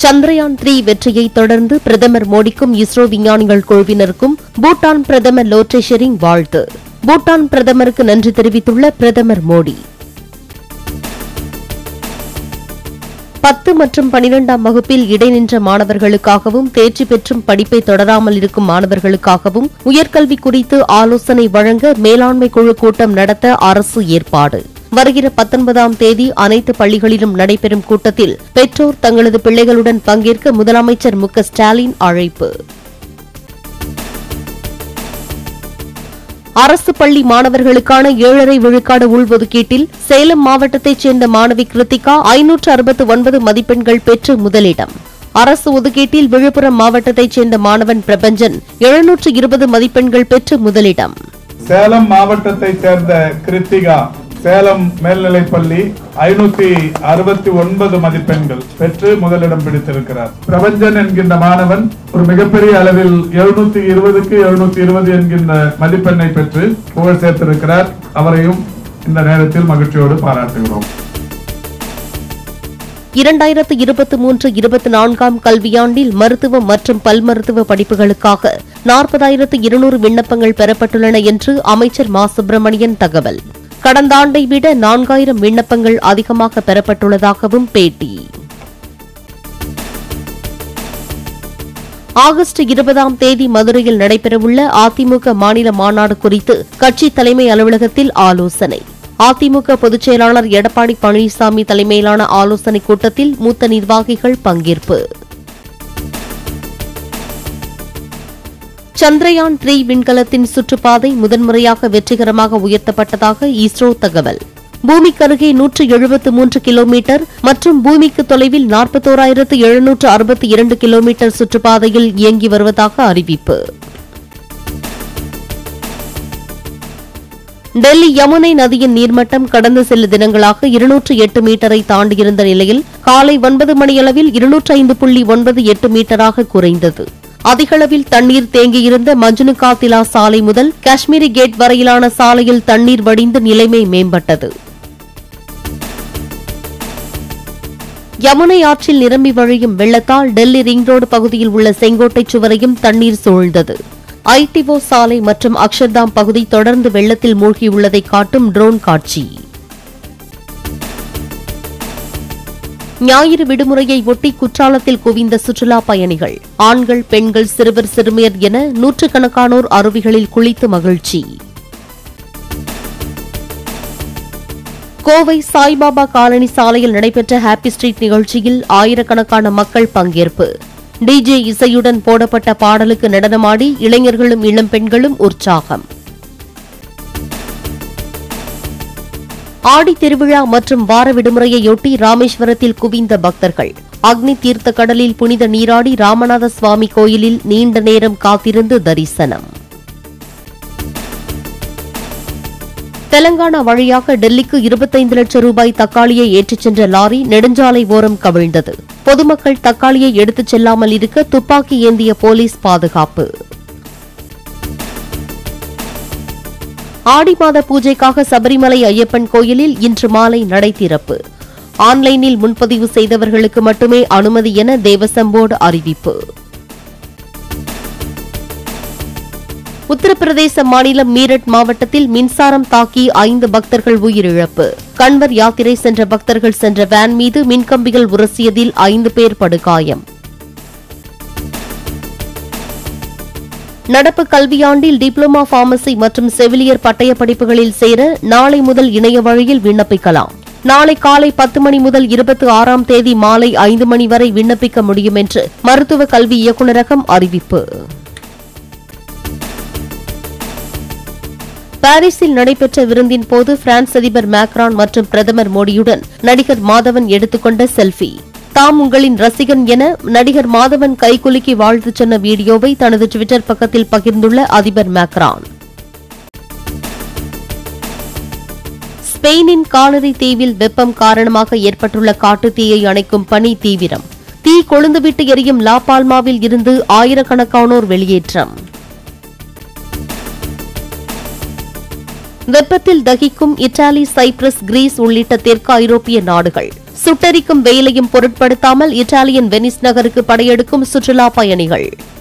Chandrayaan three வெற்றியை தொடர்ந்து பிரதமர் மோடிக்கும் இஸ்ரோ விஞ்ஞானிகள் குழுவினருக்கும் பூட்டான் பிரதமர் லோட்டே ஷெரிங் வாழ்த்து பூட்டான் பிரதமருக்கு நன்றி தெரிவித்துள்ள பிரதமர் மோடி பத்து மற்றும் பனிரெண்டாம் வகுப்பில் இடைநின்ற மாணவர்களுக்காகவும் தேர்ச்சி பெற்றும் படிப்பை தொடராமல் இருக்கும் மாணவர்களுக்காகவும் உயர்கல்வி குறித்து ஆலோசனை வழங்க மேலாண்மை குழு கூட்டம் நடத்த அரசு ஏற்பாடு வருகிற பத்தொன்பதாம் தேதி அனைத்து பள்ளிகளிலும் நடைபெறும் கூட்டத்தில் பெற்றோர் தங்களது பிள்ளைகளுடன் பங்கேற்க முதலமைச்சர் மு க ஸ்டாலின் அழைப்பு அரசு பள்ளி மாணவர்களுக்கான ஏழரை விழுக்காடு உள்ஒதுக்கீட்டில் சேலம் மாவட்டத்தைச் சேர்ந்த மாணவி கிருத்திகா ஐநூற்று அறுபத்து ஒன்பது மதிப்பெண்கள் பெற்று முதலிடம் அரசு ஒதுக்கீட்டில் விழுப்புரம் மாவட்டத்தைச் சேர்ந்த மாணவன் பிரபஞ்சன் எழுநூற்று இருபது மதிப்பெண்கள் பெற்று முதலிடம் சேலம் மாவட்டத்தைச் சேர்ந்த கிருத்திகா சேலம் மேல்நிலைப்பள்ளி ஐநூத்தி அறுபத்தி ஒன்பது மதிப்பெண்கள் பெற்று முதலிடம் பிடித்திருக்கிறார் பிரபஞ்சன் என்கின்ற மாணவன் ஒரு மிகப்பெரிய அளவில் எழுநூத்தி இருபதுக்கு எழுநூத்தி இருபது என்கின்ற மதிப்பெண்ணை பெற்று புகழ் சேர்த்திருக்கிறார் அவரையும் இந்த நேரத்தில் மகிழ்ச்சியோடு பாராட்டுகிறோம் இரண்டாயிரத்து இருபத்தி மூன்று இருபத்தி நான்காம் கல்வியாண்டில் மருத்துவ மற்றும் பல் மருத்துவ படிப்புகளுக்காக நாற்பதாயிரத்து இருநூறு விண்ணப்பங்கள் பெறப்பட்டுள்ளன என்று அமைச்சர் மா சுப்பிரமணியன் தகவல் கடந்த ஆண்டை விட நான்காயிரம் விண்ணப்பங்கள் அதிகமாக பெறப்பட்டுள்ளதாகவும் பேட்டி ஆகஸ்ட் இருபதாம் தேதி மதுரையில் நடைபெறவுள்ள அதிமுக மாநில மாநாடு குறித்து கட்சி தலைமை அலுவலகத்தில் ஆலோசனை அதிமுக பொதுச் செயலாளர் எடப்பாடி பழனிசாமி தலைமையிலான ஆலோசனைக் கூட்டத்தில் மூத்த நிர்வாகிகள் பங்கேற்பு சந்திரயான் த்ரீ விண்கலத்தின் சுற்றுப்பாதை முதன்முறையாக வெற்றிகரமாக உயர்த்தப்பட்டதாக இஸ்ரோ தகவல் பூமிக்கருகே நூற்று எழுபத்து மூன்று கிலோமீட்டர் மற்றும் பூமிக்கு தொலைவில் நாற்பத்தோராயிரத்து எழுநூற்று அறுபத்தி இரண்டு கிலோமீட்டர் சுற்றுப்பாதையில் இயங்கி வருவதாக அறிவிப்பு டெல்லி யமுனை நதியின் நீர்மட்டம் கடந்த சில தினங்களாக இருநூற்று எட்டு மீட்டரை தாண்டியிருந்த நிலையில் காலை ஒன்பது மணியளவில் இருநூற்று ஐந்து புள்ளி ஒன்பது எட்டு மீட்டராக குறைந்தது அதிகளவில் தண்ணீர் தேங்கியிருந்த மஜ்னுகாத்திலா சாலை முதல் காஷ்மீரி கேட் வரையிலான சாலையில் தண்ணீர் வடிந்து நிலைமை மேம்பட்டது யமுனை ஆற்றில் நிரம்பி வழியும் வெள்ளத்தால் டெல்லி ரிங் ரோடு பகுதியில் உள்ள செங்கோட்டை சுவரையும் தண்ணீர் சூழ்ந்தது ஐடிஓ சாலை மற்றும் அக்ஷர்தாம் பகுதி தொடர்ந்து வெள்ளத்தில் மூழ்கியுள்ளதை காட்டும் ட்ரோன் காட்சி ஞாயிறு விடுமுறையை ஒட்டி குற்றாலத்தில் குவிந்த சுற்றுலா பயணிகள் ஆண்கள் பெண்கள் சிறுவர் சிறுமியர் என நூற்றுக்கணக்கானோர் அருவிகளில் குளித்து மகிழ்ச்சி கோவை சாய்பாபா காலனி சாலையில் நடைபெற்ற ஹாப்பி ஸ்ட்ரீட் நிகழ்ச்சியில் ஆயிரக்கணக்கான மக்கள் பங்கேற்பு டிஜே இசையுடன் போடப்பட்ட பாடலுக்கு நடனமாடி இளைஞர்களும் இளம் பெண்களும் உற்சாகம் ஆடி திருவிழா மற்றும் வார விடுமுறையொட்டி ராமேஸ்வரத்தில் குவிந்த பக்தர்கள் அக்னி தீர்த்த கடலில் புனித நீராடி ராமநாத சுவாமி கோயிலில் நீண்ட நேரம் காத்திருந்து தரிசனம் தெலங்கானா வழியாக டெல்லிக்கு இருபத்தைந்து லட்சம் ரூபாய் தக்காளியை ஏற்றிச் சென்ற லாரி நெடுஞ்சாலை ஓரம் கவிழ்ந்தது பொதுமக்கள் தக்காளியை எடுத்துச் செல்லாமல் இருக்க துப்பாக்கி ஏந்திய போலீஸ் பாதுகாப்பு ஆடி மாத பூஜைக்காக சபரிமலை ஐயப்பன் கோயிலில் இன்று மாலை நடை திறப்பு ஆன்லைனில் முன்பதிவு செய்தவர்களுக்கு மட்டுமே அனுமதி என தேவசம் போர்டு அறிவிப்பு உத்தரப்பிரதேச மாநிலம் மீரட் மாவட்டத்தில் மின்சாரம் தாக்கி ஐந்து பக்தர்கள் உயிரிழப்பு கண்வர் யாத்திரை சென்ற பக்தர்கள் சென்ற வேன் மீது மின்கம்பிகள் உரசியதில் ஐந்து பேர் படுகாயம் நடப்பு கல்வியாண்டில் டிப்ளமா பார்மசி மற்றும் செவிலியர் பட்டய படிப்புகளில் சேர நாளை முதல் இணைய வழியில் விண்ணப்பிக்கலாம் நாளை காலை பத்து மணி முதல் இருபத்தி ஆறாம் தேதி மாலை ஐந்து மணி வரை விண்ணப்பிக்க முடியும் என்று மருத்துவ கல்வி இயக்குநரகம் அறிவிப்பு பாரிஸில் நடைபெற்ற விருந்தின் போது பிரான்ஸ் அதிபர் மேக்ரான் மற்றும் பிரதமர் மோடியுடன் நடிகர் மாதவன் எடுத்துக்கொண்ட செல்ஃபி தாம் உங்களின் ரசிகன் என நடிகர் மாதவன் கைகுலுக்கி வாழ்த்து சொன்ன வீடியோவை தனது டுவிட்டர் பக்கத்தில் பகிர்ந்துள்ள அதிபர் மேக்ரான் ஸ்பெயினின் காலரி தீவில் வெப்பம் காரணமாக ஏற்பட்டுள்ள காட்டுத்தீயை அணைக்கும் பணி தீவிரம் தீ கொழுந்துவிட்டு எரியும் லா பால்மாவில் இருந்து ஆயிரக்கணக்கானோர் வெளியேற்றம் வெப்பத்தில் தகிக்கும் இத்தாலி சைப்ரஸ் கிரீஸ் உள்ளிட்ட தெற்கு ஐரோப்பிய நாடுகள் சுட்டெரிக்கும் வெயிலையும் பொருட்படுத்தாமல் இத்தாலியன் வெனிஸ் நகருக்கு படையெடுக்கும் சுற்றுலா பயணிகள்